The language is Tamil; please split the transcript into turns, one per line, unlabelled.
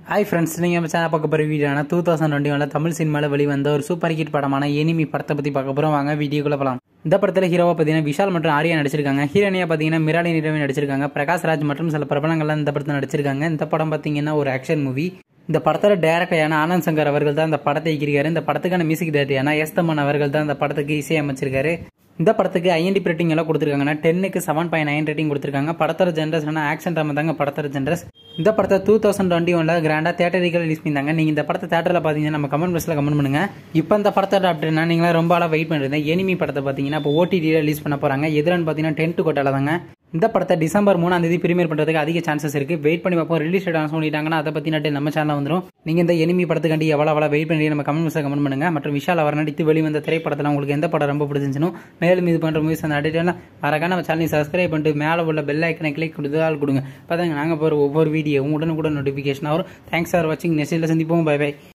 ஹாய் ஃப்ரெண்ட்ஸ் நீங்கள் நம்ம சேனல் பார்க்க போகிற வீடியோனா டூ தௌசண்ட் டுவெண்ட்டி ஒனில் தமிழ் சினிமாவில் வெளிவந்த ஒரு சூப்பர் ஹிட் படமான எனிமி படத்தை பற்றி பார்க்க போகிறோம் வாங்க வீடியோக்குள்ள போகலாம் இந்த படத்தில் ஹீரோவை பார்த்தீங்கன்னா விஷால் மற்றும் ஆர்யா நடிச்சிருக்காங்க ஹீரோனியா பார்த்தீங்கன்னா மிராலி நிரவி நடிச்சிருக்காங்க பிரகாஷ் ராஜ் மற்றும் சில பிரபலங்கள்லாம் இந்த படத்தில் நடிச்சிருக்காங்க இந்த படம் பார்த்தீங்கன்னா ஒரு ஆக்ஷன் மூவி இந்த படத்தோட டேரக்டரான ஆனந்த் சங்கர் அவர்கள் தான் இந்த படத்தை இயக்கியிருக்காரு இந்த படத்துக்கான மியூசிக் டேரக்டரான எஸ் தமன் அவர்கள் தான் இந்த படத்துக்கு இசையமைச்சிருக்காரு இந்த படத்துக்கு ஐஎன்டி ரேட்டிங் எல்லாம் கொடுத்துருக்காங்கன்னா டென்னுக்கு செவன் பாயிண்ட் நைன் ரேட்டிங் கொடுத்துருக்காங்க படத்தோட ஜென்ரஸ் ஆக்ஷன் ட்ராமா தாங்க படத்தோட ஜென்ரஸ் இந்த படத்தை டூ தௌசண்ட் டுவெண்ட்டி ஒனில் கிராண்டாக தேட்டரிக்கல் ரிலீஸ் பண்ணியிருந்தாங்க நீங்கள் இந்த படத்தை தேட்டரில் பார்த்தீங்கன்னா நம்ம கமெண்ட் பாக்ஸில் கமெண்ட் பண்ணுங்க இப்போ இந்த படத்தோட அப்டேட்னா நீங்களா ரொம்ப ஆளாக வெயிட் பண்ணிருந்தேன் எனிமி படத்தை பார்த்தீங்கன்னா இப்போ ஓடிடியில் ரிலீஸ் பண்ண போகிறாங்க எதிரான்னு பார்த்தீங்கன்னா டென்ட் கொட்டால தாங்க இந்த படத்தை டிசம்பர் மூணாம் தேதி பிரீமியர் பண்ணுறதுக்கு அதிக சான்சஸ் இருக்கு வெயிட் பண்ணி பார்ப்போம் ரிலீஸ் டேட் சொல்லிட்டாங்கன்னா அதை பற்றி நட்டு நம்ம சேனல் வந்துடும் நீங்கள் இந்த எனிமி படத்துக்காண்டி எவ்வளோ எவ்வளோ வெயிட் பண்ணி நம்ம கமெண்ட் பாக்ஸில் கமெண்ட் பண்ணுங்க மற்றும் விஷால் அவர் நடித்து வெளிவந்த திரைப்படத்தில் உங்களுக்கு எந்த படம் ரொம்ப பிடிச்சிருந்துச்சுன்னு மேலும் இது பண்ணுற மூவிஸ் அந்த அடிட்டெல்லாம் மறக்காம நம்ம சேனலை சப்ஸ்கிரைப் பண்ணிட்டு மேலே உள்ள பெல் ஐக்கனை கிளிக் கொடுத்தால் கொடுங்க பார்த்தாங்க நாங்கள் போகிற ஒவ்வொரு வீடியோ உடனுக்குடன் நோட்டிஃபிகேஷன் வரும் தேங்க்ஸ் ஃபார் வாட்சிங் நெக்ஸ்ட்டில் சந்திப்போம் பை பை